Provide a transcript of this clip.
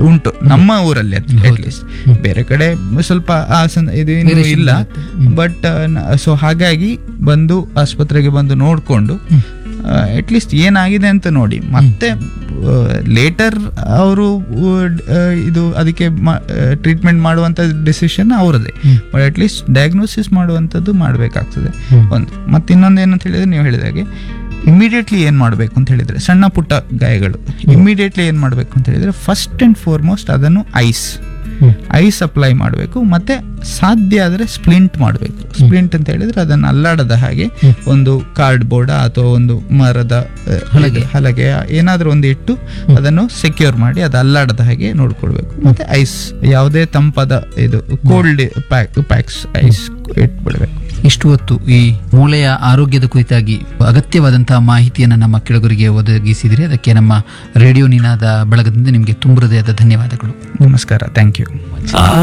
ಉಂಟು ನಮ್ಮ ಊರಲ್ಲಿ ಅಟ್ಲೀಸ್ಟ್ ಬೇರೆ ಕಡೆ ಸ್ವಲ್ಪ ಆ ಸಂ- ಇದು ಏನು Variation ಇಲ್ಲ ಬರುತ್ತೆ. ಹ್ಮ್. ಬಟ್ ಸೊ ಹಾಗಾಗಿ ಬಂದು ಆಸ್ಪತ್ರೆಗೆ ಬಂದು ನೋಡಿಕೊಂಡು ಅಟ್ಲೀಸ್ಟ್ ಏನಾಗಿದೆ ಅಂತ ನೋಡಿ ಮತ್ತೆ ಲೇಟರ್ ಅವರು ಇದು ಅದಕ್ಕೆ ಟ್ರೀಟ್ಮೆಂಟ್ ಮಾಡುವಂಥ ಡಿಸಿಷನ್ ಅವರದೇ ಬಟ್ ಅಟ್ಲೀಸ್ಟ್ ಡಯಾಗ್ನೋಸಿಸ್ ಮಾಡುವಂಥದ್ದು ಮಾಡಬೇಕಾಗ್ತದೆ ಒಂದು ಮತ್ತೆ ಇನ್ನೊಂದು ಏನಂತ ಹೇಳಿದ್ರೆ ನೀವು ಹೇಳಿದಾಗೆ ಇಮಿಡಿಯೇಟ್ಲಿ ಏನು ಮಾಡಬೇಕು ಅಂತ ಹೇಳಿದ್ರೆ ಸಣ್ಣ ಪುಟ್ಟ ಗಾಯಗಳು ಇಮಿಡಿಯೇಟ್ಲಿ ಏನು ಮಾಡಬೇಕು ಅಂತ ಹೇಳಿದ್ರೆ ಫಸ್ಟ್ ಆ್ಯಂಡ್ ಫಾರ್ಮೋಸ್ಟ್ ಅದನ್ನು ಐಸ್ ಐಸ್ ಅಪ್ಲೈ ಮಾಡಬೇಕು ಮತ್ತೆ ಸಾಧ್ಯ ಆದರೆ ಸ್ಪ್ಲಿಂಟ್ ಮಾಡಬೇಕು ಸ್ಪ್ಲಿಂಟ್ ಅಂತ ಹೇಳಿದ್ರೆ ಅದನ್ನು ಅಲ್ಲಾಡದ ಹಾಗೆ ಒಂದು ಕಾರ್ಡ್ ಬೋರ್ಡ್ ಅಥವಾ ಒಂದು ಮರದ ಆ, ಹಲಗೆ. ಇದು, ಹಲಗೆ ಏನಾದರೂ ಒಂದು ಇಟ್ಟು ಅದನ್ನು ಸೆಕ್ಯೂರ್ ಮಾಡಿ ಅದು ಅಲ್ಲಾಡದ ಹಾಗೆ ನೋಡ್ಕೊಳ್ಬೇಕು ಮತ್ತೆ ಐಸ್ ಯಾವುದೇ ತಂಪಾದ ಇದು ಕೋಲ್ಡ್ ಪ್ಯಾಕ್ ಪ್ಯಾಕ್ಸ್ ಐಸ್ ಇಟ್ಬಿಡ್ಬೇಕು ಇಷ್ಟು ಹೊತ್ತು ಈ ಮೂಳೆಯ ಆರೋಗ್ಯದ ಕುರಿತಾಗಿ ಅಗತ್ಯವಾದಂತಹ ಮಾಹಿತಿಯನ್ನು ನಮ್ಮ ಕೆಳಗರಿಗೆ ಒದಗಿಸಿದಿರಿ ಅದಕ್ಕೆ ನಮ್ಮ ರೇಡಿಯೋ ನಿನಾದ ಬಳಗದಿಂದ ನಿಮಗೆ ತುಂಬ ಹೃದಯದ ಧನ್ಯವಾದಗಳು ನಮಸ್ಕಾರ ಥ್ಯಾಂಕ್ ಯು ಆ